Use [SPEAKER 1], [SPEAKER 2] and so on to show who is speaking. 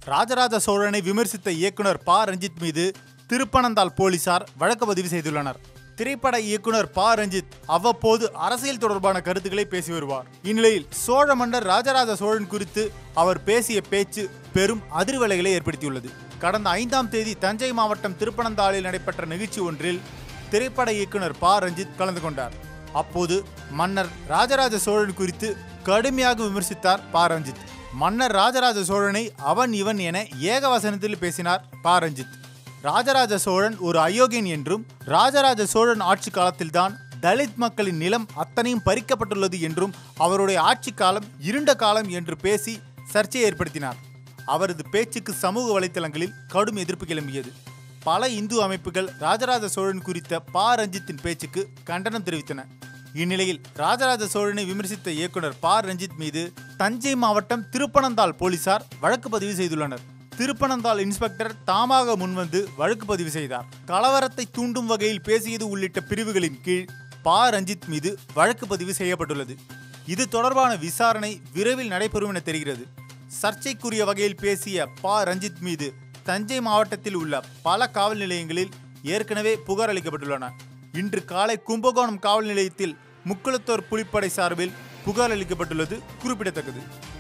[SPEAKER 1] ராஜராஜ சோழனை விமர்சித்த இயக்குனர் ப ரஞ்சித் மீது திருப்பனந்தாள் போலீசார் வழக்கு பதிவு செய்துள்ளனர் திரைப்பட இயக்குனர் ப ரஞ்சித் அவ்வப்போது அரசியல் தொடர்பான கருத்துக்களை பேசி வருவார் இந்நிலையில் சோழ மன்னர் ராஜராஜ சோழன் குறித்து அவர் பேசிய பேச்சு பெரும் அதிர்வலைகளை ஏற்படுத்தியுள்ளது கடந்த ஐந்தாம் தேதி தஞ்சை மாவட்டம் திருப்பனந்தாளில் நடைபெற்ற நிகழ்ச்சி ஒன்றில் திரைப்பட இயக்குனர் ப ரஞ்சித் கலந்து கொண்டார் அப்போது மன்னர் ராஜராஜ சோழன் குறித்து கடுமையாக விமர்சித்தார் ப ரஞ்சித் மன்னர் ராஜராஜ சோழனை அவன் இவன் என ஏகவசனத்தில் பேசினார் ப ரஞ்சித் ராஜராஜ சோழன் ஒரு அயோக்கியன் என்றும் ராஜராஜ சோழன் ஆட்சி காலத்தில்தான் தலித் மக்களின் நிலம் அத்தனையும் பறிக்கப்பட்டுள்ளது என்றும் அவருடைய ஆட்சி காலம் இருண்ட காலம் என்று பேசி சர்ச்சையை ஏற்படுத்தினார் அவரது பேச்சுக்கு சமூக வலைத்தளங்களில் கடும் எதிர்ப்பு கிளம்பியது பல இந்து அமைப்புகள் ராஜராஜ சோழன் குறித்த ப ரஞ்சித்தின் பேச்சுக்கு கண்டனம் தெரிவித்தன இந்நிலையில் ராஜராஜ சோழனை விமர்சித்த இயக்குனர் ப ரஞ்சித் மீது தஞ்சை மாவட்டம் திருப்பனந்தாள் போலீசார் வழக்கு பதிவு செய்துள்ளனர் திருப்பனந்தாள் இன்ஸ்பெக்டர் தாமாக முன்வந்து வழக்கு பதிவு செய்தார் கலவரத்தை தூண்டும் வகையில் பேசியது உள்ளிட்ட பிரிவுகளின் கீழ் ப ரஞ்சித் மீது வழக்கு பதிவு செய்யப்பட்டுள்ளது இது தொடர்பான விசாரணை விரைவில் நடைபெறும் என தெரிகிறது சர்ச்சைக்குரிய வகையில் பேசிய ப ரஞ்சித் மீது தஞ்சை மாவட்டத்தில் உள்ள பல காவல் நிலையங்களில் ஏற்கனவே புகார் அளிக்கப்பட்டுள்ளன இன்று காலை கும்பகோணம் காவல் நிலையத்தில் முக்குளத்தோர் புலிப்படை சார்பில் புகார் அளிக்கப்பட்டுள்ளது குறிப்பிடத்தக்கது